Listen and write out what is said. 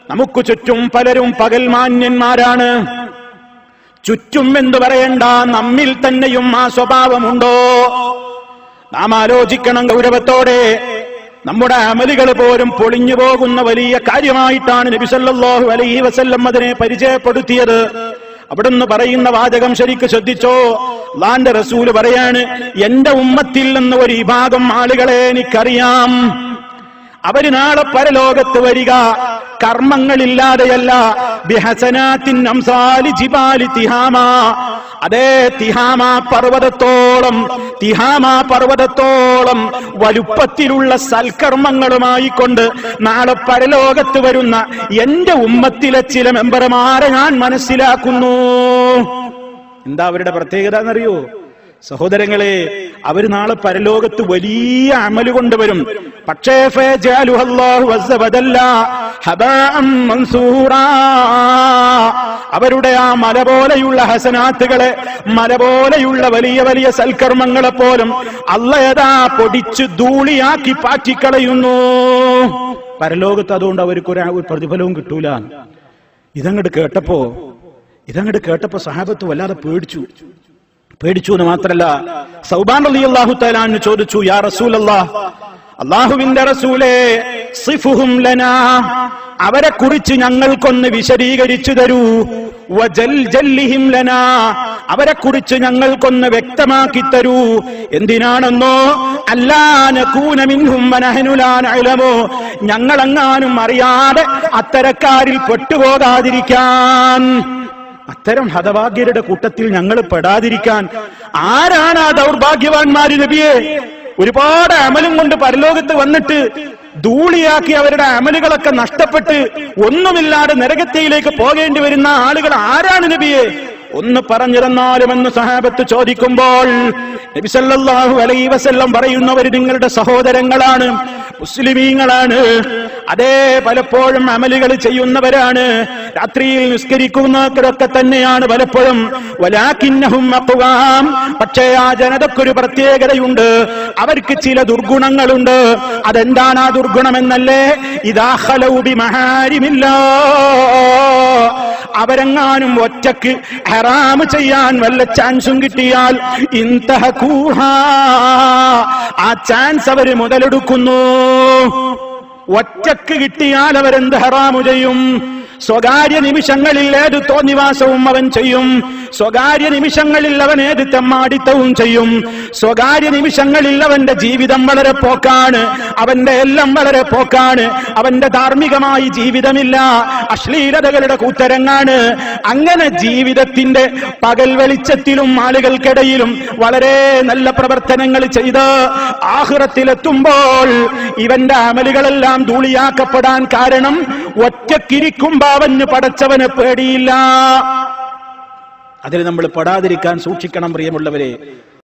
നമുക്ക് ചുറ്റും പലരും പകൽ മാന്യന്മാരാണ് ചുറ്റും എന്ന് പറയണ്ട നമ്മിൽ തന്നെയും ആ സ്വഭാവമുണ്ടോ നാം ആലോചിക്കണം ഗൗരവത്തോടെ നമ്മുടെ അമലുകൾ പോലും പൊളിഞ്ഞു പോകുന്ന വലിയ കാര്യമായിട്ടാണ് നബി സല്ലല്ലാഹു അലൈഹി വസല്ലം അതിനെ പരിചയപ്പെടുത്തിയത് അവിടുന്ന് പറയുന്ന വാചകം ശരിക്ക് ശ്രദ്ധിച്ചോ അള്ളാന്റെ റസൂല് പറയാണ് എന്റെ ഉമ്മത്തിൽ നിന്ന് ഒരു വിഭാഗം ആളുകളെ എനിക്കറിയാം അവര് നാളെ പരലോകത്ത് വരിക കർമ്മങ്ങളില്ലാതെയല്ല ബിഹസനാത്തിൻ അംസാലി ജിബാലി തിഹാമ അതേ തിഹാമ പർവ്വതത്തോളം തിഹാമ പർവ്വതത്തോളം വലുപ്പത്തിലുള്ള സൽക്കർമ്മങ്ങളുമായി കൊണ്ട് നാളെ പരലോകത്ത് വരുന്ന എന്റെ ഉമ്മത്തിലെ ചില മെമ്പർമാരെ ഞാൻ മനസ്സിലാക്കുന്നു എന്താ അവരുടെ പ്രത്യേകത എന്നറിയോ സഹോദരങ്ങളെ അവര് നാളെ പരലോകത്ത് വലിയ അമല് കൊണ്ടുവരും പക്ഷേ ഫയജഅലുഹല്ലാഹു അസ്സ വജല്ല ഹബാഅം മൻസൂറാ. അവരുടെ ആ മല പോലെയുള്ള ഹസനാത്തുകളെ മല പോലെയുള്ള വലിയ വലിയ സൽക്കർമ്മങ്ങളെ പോലും അള്ളയതാ പൊടിച്ച് ധൂളിയാക്കി പാറ്റിക്കളയുന്നു പരലോകത്ത് അതുകൊണ്ട് അവർക്ക് ഒരു ഒരു പ്രതിഫലവും കിട്ടൂല ഇതങ്ങോട്ട് കേട്ടപ്പോ ഇതങ്ങോട്ട് കേട്ടപ്പോ സഹാബത്ത് വല്ലാതെ പേടിച്ചു പേടിച്ചു എന്ന് മാത്രല്ല സൗബാൻ അലി അള്ളാഹു തലാന്ന് ചോദിച്ചു യാ റസൂൽ അള്ളാഹുവിന്റെ റസൂലേ സിഫുഹും ലനാ അവരെ കുറിച്ച് ഞങ്ങൾക്കൊന്ന് വിശദീകരിച്ചു തരൂ വജൽ ജല്ലിഹിം ലനാ അവരെ കുറിച്ച് ഞങ്ങൾക്കൊന്ന് വ്യക്തമാക്കി തരൂ എന്തിനാണെന്നോ അല്ലാനകൂനമിൻഹും മനഹനുലാനമോ ഞങ്ങളെങ്ങാനും അറിയാതെ അത്തരക്കാരിൽ പെട്ടുപോകാതിരിക്കാൻ അത്തരം ഹതഭാഗ്യരുടെ കൂട്ടത്തിൽ ഞങ്ങൾ പെടാതിരിക്കാൻ ആരാണ് ആ ദൗർഭാഗ്യവാന്മാര് നബിയെ ഒരുപാട് അമലും കൊണ്ട് പരലോകത്ത് വന്നിട്ട് ധൂളിയാക്കി അവരുടെ അമലുകളൊക്കെ നഷ്ടപ്പെട്ട് ഒന്നുമില്ലാതെ നരകത്തിയിലേക്ക് പോകേണ്ടി വരുന്ന ആളുകൾ ആരാണ് നബിയെ ഒന്ന് പറഞ്ഞു തന്നാലുമെന്ന് സഹാബത്ത് ചോദിക്കുമ്പോൾ നബി സല്ലല്ലാഹു അലൈഹി വസല്ലം പറയുന്നവർ നിങ്ങളുടെ സഹോദരങ്ങളാണ് മുസ്ലിമീങ്ങളാണ് അതേ പലപ്പോഴും അമലുകൾ ചെയ്യുന്നവരാണ് രാത്രിയിൽ നിസ്കരിക്കുന്നവരൊക്കെ തന്നെയാണ് പലപ്പോഴും വലാക്കിന്നഹും അഖ്വാം പക്ഷേ ആ ജനതക്കൊരു പ്രത്യേകതയുണ്ട് അവർക്ക് ചില ദുർഗുണങ്ങളുണ്ട് അതെന്താണ് ആ ദുർഗുണമെന്നല്ലേ ഇതാ ഖലൗ ബിമഹാരിമില്ല അവരെങ്ങാനും ഒറ്റക്ക് ഹറാമ് ചെയ്യാൻ വല്ല ചാൻസും കിട്ടിയാൽ ഇന്തഹകൂഹ ആ ചാൻസ് അവര് മുതലെടുക്കുന്നു ഒറ്റക്ക് കിട്ടിയാൽ അവരെന്ത് ഹറാമു ചെയ്യും സ്വകാര്യ നിമിഷങ്ങളിൽ ഏത് തോന്നിവാസവും അവൻ ചെയ്യും സ്വകാര്യ നിമിഷങ്ങളിൽ അവൻ ഏത് തെമ്മാടിത്തവും ചെയ്യും സ്വകാര്യ നിമിഷങ്ങളിൽ അവന്റെ ജീവിതം വളരെ പോക്കാണ് അവന്റെ എല്ലാം വളരെ പോക്കാണ് അവന്റെ ധാർമ്മികമായി ജീവിതമില്ല അശ്ലീലതകളുടെ കൂത്തരങ്ങാണ് അങ്ങനെ ജീവിതത്തിന്റെ പകൽ വെളിച്ചത്തിലും ആളുകൾക്കിടയിലും വളരെ നല്ല പ്രവർത്തനങ്ങൾ ചെയ്ത് ആഹുറത്തിലെത്തുമ്പോൾ ഇവന്റെ അമലുകളെല്ലാം ധൂളിയാക്കപ്പെടാൻ കാരണം ഒറ്റക്കിരിക്കുമ്പോ അവന് പടച്ചവന് പേടിയില്ല അതിൽ നമ്മൾ പെടാതിരിക്കാൻ സൂക്ഷിക്കണം പ്രിയമുള്ളവരെ